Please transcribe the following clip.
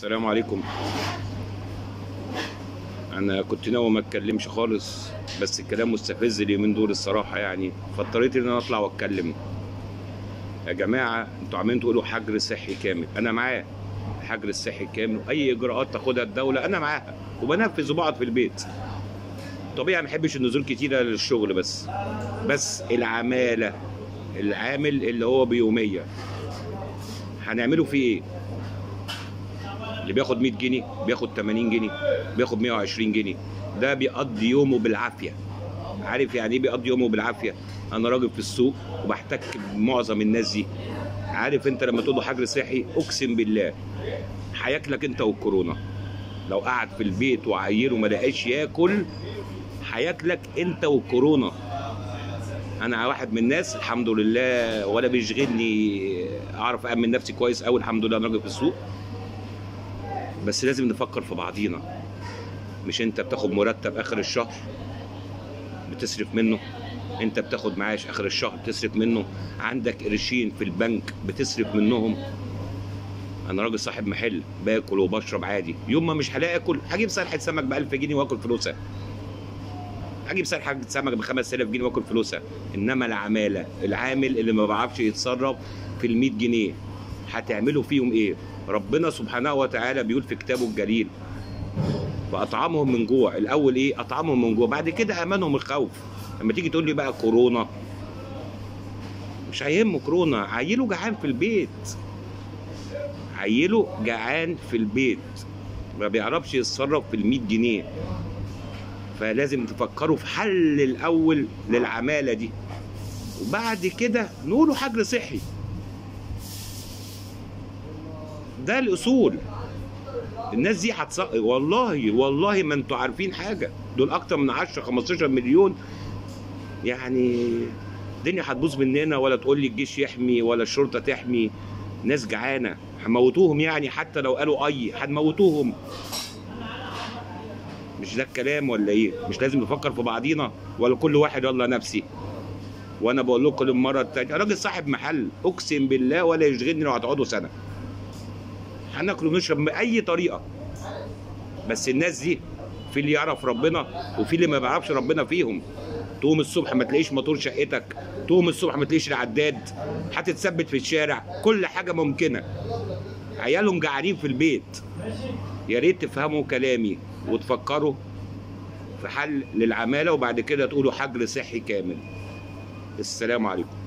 السلام عليكم انا كنت ناوي ما اتكلمش خالص بس الكلام مستفز اليومين دول الصراحه يعني فاضطريت ان انا اطلع واتكلم يا جماعه انتوا عمالين تقولوا حجر صحي كامل انا معاه الحجر الصحي كامل واي اجراءات تاخدها الدوله انا معاها وبنفذ وبقعد في البيت طبيعي ما بحبش النزول كتيره للشغل بس بس العماله العامل اللي هو بيوميه هنعمله فيه ايه اللي بياخد 100 جنيه بياخد 80 جنيه بياخد 120 جنيه ده بيقضي يومه بالعافيه عارف يعني ايه بيقضي يومه بالعافيه انا راجل في السوق وبحتك بمعظم الناس دي عارف انت لما تقول له حجر صحي اقسم بالله هياكلك انت والكورونا لو قعد في البيت وعيله ما لقاش ياكل هياكلك انت والكورونا انا واحد من الناس الحمد لله ولا بيشغلني اعرف امن نفسي كويس قوي الحمد لله انا راجل في السوق بس لازم نفكر في بعضينا مش انت بتاخد مرتب اخر الشهر بتصرف منه انت بتاخد معاش اخر الشهر بتصرف منه عندك قرشين في البنك بتصرف منهم انا راجل صاحب محل باكل وبشرب عادي يوم ما مش هلاقي اكل هجيب سلحه سمك ب 1000 جنيه واكل فلوسها هجيب سلحه سمك ب 5000 جنيه واكل فلوسها انما العماله العامل اللي ما بيعرفش يتصرف في ال 100 جنيه هتعملوا فيهم ايه ربنا سبحانه وتعالى بيقول في كتابه الجليل فاطعمهم من جوع الاول ايه اطعمهم من جوع بعد كده امانهم الخوف لما تيجي تقول لي بقى كورونا مش هيهمه كورونا عيله جعان في البيت عيله جعان في البيت ما بيعرفش يتصرف في ال جنيه فلازم تفكروا في حل الاول للعماله دي وبعد كده نقولوا حجر صحي ده الاصول الناس دي هتص... والله والله ما انتوا عارفين حاجه دول اكتر من 10 15 مليون يعني الدنيا هتبوظ مننا ولا تقول لي الجيش يحمي ولا الشرطه تحمي ناس جعانه هنموتوهم يعني حتى لو قالوا اي هنموتوهم مش ده الكلام ولا ايه مش لازم نفكر في بعضينا ولا كل واحد يلا نفسي وانا بقول لكم المره الثانيه راجل صاحب محل اقسم بالله ولا يشغلني لو هتقعدوا سنه هناكل ونشرب باي طريقه بس الناس دي في اللي يعرف ربنا وفي اللي ما بيعرفش ربنا فيهم تقوم الصبح ما تلاقيش موتور شقتك تقوم الصبح ما تلاقيش العداد هتتثبت في الشارع كل حاجه ممكنه عيالهم جعانين في البيت يا ريت تفهموا كلامي وتفكروا في حل للعماله وبعد كده تقولوا حجر صحي كامل السلام عليكم